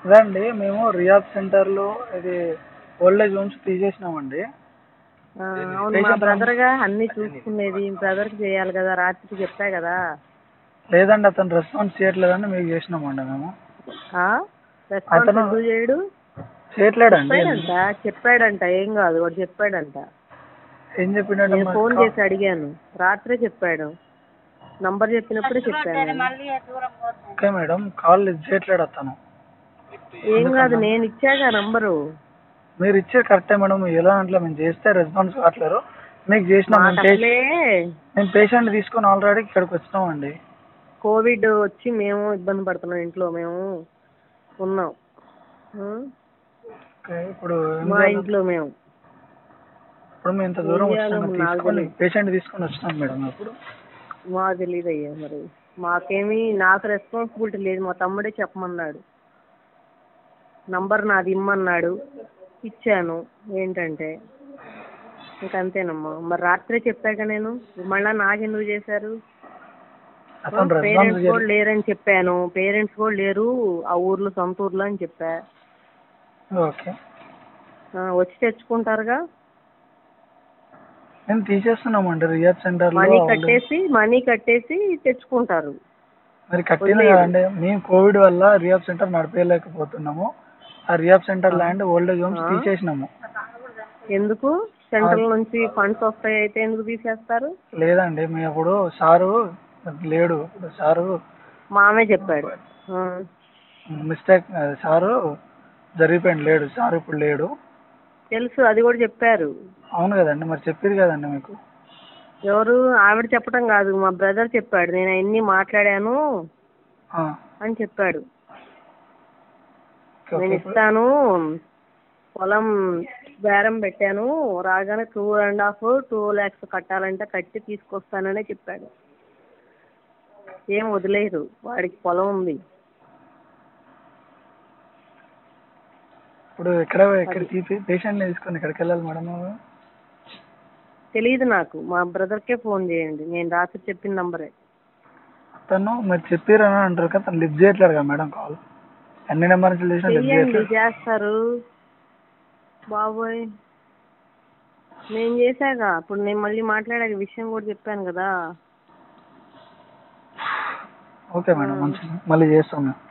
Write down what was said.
అదే అండి మేము రియాబ్ సెంటర్లో ఇది ఓల్డ్ ఏజ్ హోమ్స్ తీసేసినామండి ఆ, అవును మా బ్రదర్ గా అన్ని చూసుకునేది బ్రదర్ కి చేయాలి కదా రాత్రికి చెప్పా కదా లేదండి అతను రెస్పాన్స్ చేయట్లేదని మీకు చేసినామండి మేము ఆ రెస్పాన్స్ అతను- ఎందుకు చేయడు చేయట్లేడండి చెప్పాడంట చెప్పాడంట ఏం కాదు వాడు చెప్పాడంట ఏం చెప్పినట్టు నేను ఫోన్ చేసి అడిగాను రాత్రే చెప్పాడు నంబర్ చెప్పినప్పుడే చెప్పాను నేను. ఓకే మేడం కాల్ లిఫ్ట్ చేయట్లేడు అతను ఏం కాదు నేను ఇచ్చాగా నంబరు మీరు ఇచ్చేది కరెక్టే మేడం ఎలా అంటే మేము చేస్తే రెస్పాన్స్ కావట్లేరు మీకు చేసినాం మేము పే- అసలే మేము పేషెంట్ తీసుకొని ఆల్రెడీ ఇక్కడికి వచ్చినామండి కోవిడ్ వచ్చి మేము ఇబ్బంది పడుతున్నాం ఇంట్లో మేము ఉన్నాం ఆ? ఓకే ఇప్పుడు ఏం మా చేయాలి? ఇంట్లో మేము ఇప్పుడు మేము ఇంత దూరం ఏం చేయాలో వచ్చినాం నాకు తీసుకొని పేషెంట్ తీసుకొని వచ్చినాం మేడం ఇప్పుడు మా తెలియదు అయ్యా మరి మాకేమీ నాకు రెస్పాన్సిబిలిటీ లేదు మా తమ్ముడే చెప్పమన్నాడు నంబర్ నాది ఇమ్మన్నాడు ఇచ్చాను ఏంటంటే ఇంకంతేనమ్మా మరి రాత్రే చెప్పాక నేను మళ్ళా నాకెందుకు చేశారు అతను రెస్పాన్స్ పేరెంట్స్ కూడా లేరని చెప్పాను పేరెంట్స్ కూడా లేరు ఆ ఊర్లో సొంత ఊర్లో అని చెప్పా ఓకే ఆ, వచ్చి తెచ్చుకుంటారుగా మేము తీసేస్తున్నామండి రియాబ్ సెంటర్లో మనీ కట్టేసి మనీ కట్టేసి తెచ్చుకుంటారు మరి కట్టిన కదండి మేము కోవిడ్ వల్ల రియాబ్ సెంటర్ నడిపేయలేకపోతున్నాము ఆ rehab centre and old age homes తీసేసినాము ఎందుకు సెంట్రల్ నుంచి ఫండ్స్ వస్తాయి అయితే ఎందుకు తీసేస్తారు లేదండి మేము అప్పుడు సారు లేడు ఇప్పుడు సారు మామే చెప్పాడు ఆ, మిస్టేక్ సారు జరిగిపోయింది లేడు సార్ ఇప్పుడు లేడు తెలుసు అది కూడా చెప్పారు అవును కదండి మరి చెప్పారు కదండి మీకు ఎవరు ఆవిడ చెప్పడం కాదు మా బ్రదర్ చెప్పాడు నేను అవన్నీ మాట్లాడాను ఆ, అని చెప్పాడు ఓకే, నేను ఓకే. ఇస్తాను పొలం బేరం పెట్టాను రాగానే two and half two lakhs కట్టాలంటే కట్టి తీసుకొస్తాననే చెప్పాడు ఏం వదిలేరు వాడికి పొలం ఉంది ఇప్పుడు ఎక్కడ ఎక్కడ తీపి పేషెంట్ని తీసుకొని ఎక్కడికి వెళ్ళాలి మేడం మేము? తెలియదు నాకు మా బ్రదర్కే ఫోన్ చేయండి నేను రాత్రి చెప్పిన నంబరే తను మీరు చెప్పారని అంటారు కదా తను లిఫ్ట్ చేయట్లేదు కదా మేడం కాల్ ఎన్ని నెంబర్ నుంచి చేసినా లిఫ్ట్ చెయ్యండి చేయట్లేదు చేస్తారు బాబోయ్ నేను చేశాగా ఇప్పుడు నేను మళ్ళీ మాట్లాడే విషయం కూడా చెప్పాను కదా ఓకే మేడం మంచిది మళ్ళీ చేస్తాం మేము